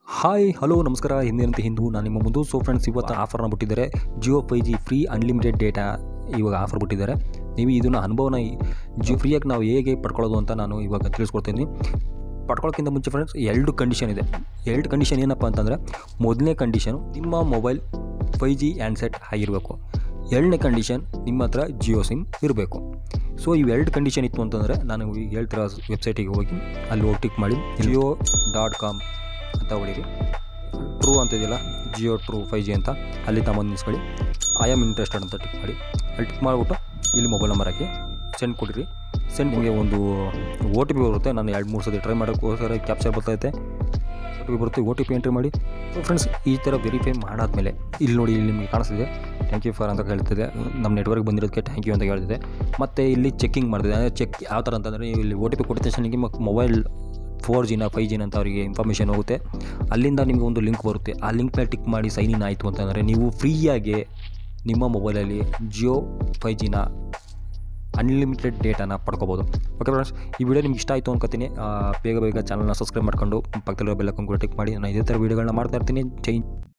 hi hello ನಮಸ್ಕಾರ ಹಿಂದಿನಂತೆ ಹಿಂದೂ ನಾನು ನಿಮ್ಮ ಮುಂದೆ ಸೊ ಫ್ರೆಂಡ್ಸ್ ಇವತ್ತು ಆಫರ್ನ ಬಿಟ್ಟಿದ್ದಾರೆ Jio five G free unlimited data ಇವಾಗ ಆಫರ್ ಬಿಟ್ಟಿದ್ದಾರೆ ನೀವು ಇದನ್ನು ಅನುಭವನ ಜಿಯೋ ಫ್ರೀಯಾಗಿ ನಾವು ಹೇಗೆ ಪಡ್ಕೊಳ್ಳೋದು ಅಂತ ನಾನು ಇವಾಗ ತಿಳಿಸ್ಕೊಡ್ತೀನಿ ಪಡ್ಕೊಳ್ಳೋಕ್ಕಿಂತ ಮುಂಚೆ ಫ್ರೆಂಡ್ಸ್ ಎರಡು ಕಂಡೀಷನ್ ಇದೆ ಎರಡು ಕಂಡೀಷನ್ ಏನಪ್ಪ ಅಂತಂದರೆ ಮೊದಲನೇ ಕಂಡೀಷನು ನಿಮ್ಮ ಮೊಬೈಲ್ ಫೈ ಜಿ ಹ್ಯಾಂಡ್ಸೆಟ್ ಆಗಿರಬೇಕು ಎರಡನೇ ಕಂಡೀಷನ್ ನಿಮ್ಮ ಹತ್ರ ಜಿಯೋ ಸಿಮ್ ಇರಬೇಕು ಸೊ ಇವೆರಡು ಕಂಡೀಷನ್ ಇತ್ತು ಅಂತಂದರೆ ನಾನು ಈಗ ಹೇಳ್ತಿರೋ ವೆಬ್ಸೈಟಿಗೆ ಹೋಗಿ ಅಲ್ಲಿ ಹೋಗಿ ಟಿಕ್ ಮಾಡಿ ಜಿಯೋ ಡಾಟ್ ಕಾಮ್ ಅಂತ ಹೊಡೀರಿ ಟ್ರೂ ಅಂತಿದೆಯಲ್ಲ ಜಿಯೋ ಟ್ರೂ ಫೈ ಜಿ ಅಂತ ಅಲ್ಲಿ ತಗೊಂಡು ನಿಲ್ಸ್ಕೊಳ್ಳಿ ಐ ಆಮ್ ಇಂಟ್ರೆಸ್ಟೆಡ್ ಅಂತ ಟಿಕ್ ಮಾಡಿ ಅಲ್ಲಿ ಟಿಕ್ ಮಾಡಿಬಿಟ್ಟು ಇಲ್ಲಿ ಮೊಬೈಲ್ ನಂಬರ್ ಹಾಕಿ ಸೆಂಡ್ ಕೊಡಿರಿ ಸೆಂಡ್ ನಿಮಗೆ ಒಂದು ಓ ಟಿ ಪಿ ಬರುತ್ತೆ ನಾನು ಎರಡು ಮೂರು ಸತಿ ಟ್ರೈ ಮಾಡೋಕ್ಕೋಸ್ಕರ ಕ್ಯಾಪ್ಚರ್ ಬರ್ತೈತೆ ಓ ಟಿ ಪಿ ಬರುತ್ತೆ ಓ ಟಿ ಪಿ ಎಂಟ್ರಿ ಮಾಡಿ ಸೊ ಫ್ರೆಂಡ್ಸ್ ಈ ಥರ ವೆರಿಫೈ ಮಾಡಾದ್ಮೇಲೆ ಇಲ್ಲಿ ನೋಡಿ ಇಲ್ಲಿ ನಿಮಗೆ ಕಾಣಿಸ್ತಿದೆ ಥ್ಯಾಂಕ್ ಯು ಫಾರ್ ಅಂತ ಹೇಳ್ತಿದೆ ನಮ್ಮ ನೆಟ್ವರ್ಕ್ ಬಂದಿರೋದಕ್ಕೆ ಥ್ಯಾಂಕ್ ಯು ಅಂತ ಹೇಳ್ತಿದೆ ಮತ್ತು ಇಲ್ಲಿ ಚೆಕ್ಕಿಂಗ್ ಮಾಡ್ತಿದೆ ಅಂದರೆ ಚೆಕ್ ಯಾವ ಥರ ಅಂತಂದರೆ ನೀವು ಇಲ್ಲಿ ಓ ಟಿ ಪಿ ಕೊಟ್ಟಿದ ತಕ್ಷಣ ನಿಮಗೆ ಮೊಬೈಲ್ ಫೋರ್ ಜಿನ ಫೈ ಜಿನ ಅಂತ ಅವರಿಗೆ ಇನ್ಫಾರ್ಮೇಷನ್ ಹೋಗುತ್ತೆ ಅಲ್ಲಿಂದ ನಿಮಗೆ ಒಂದು ಲಿಂಕ್ ಬರುತ್ತೆ ಆ ಲಿಂಕ್ ಮೇಲೆ ಟಿಕ್ ಮಾಡಿ ಸೈನ್ ಇನ್ ಆಯಿತು ಅಂತಂದರೆ ನೀವು ಫ್ರೀಯಾಗಿ ನಿಮ್ಮ ಮೊಬೈಲಲ್ಲಿ ಜಿಯೋ ಫೈ ಜಿನ ಅನ್ಲಿಮಿಟೆಡ್ ಡೇಟಾನ ಪಡ್ಕೋಬೋದು ಓಕೆ ಫ್ರೆಂಡ್ಸ್ ಈ ವಿಡಿಯೋ ನಿಮ್ಗೆ ಇಷ್ಟ ಆಯಿತು ಅನ್ಕೋತೀನಿ ಆ, ಬೇಗ ಬೇಗ ಚಾನಲ್ನ ಸಬ್ಸ್ಕ್ರೈಬ್ ಮಾಡ್ಕೊಂಡು ಪಕ್ಕದಲ್ಲಿರೋ ಬೆಲ್ಲಕ್ಕೂ ಕೂಡ ಟಿಕ್ ಮಾಡಿ ನಾನು ಇದೇ ಥರ ವೀಡಿಯೋಗಳನ್ನ ಮಾಡ್ತಾ ಇರ್ತೀನಿ ಜೈ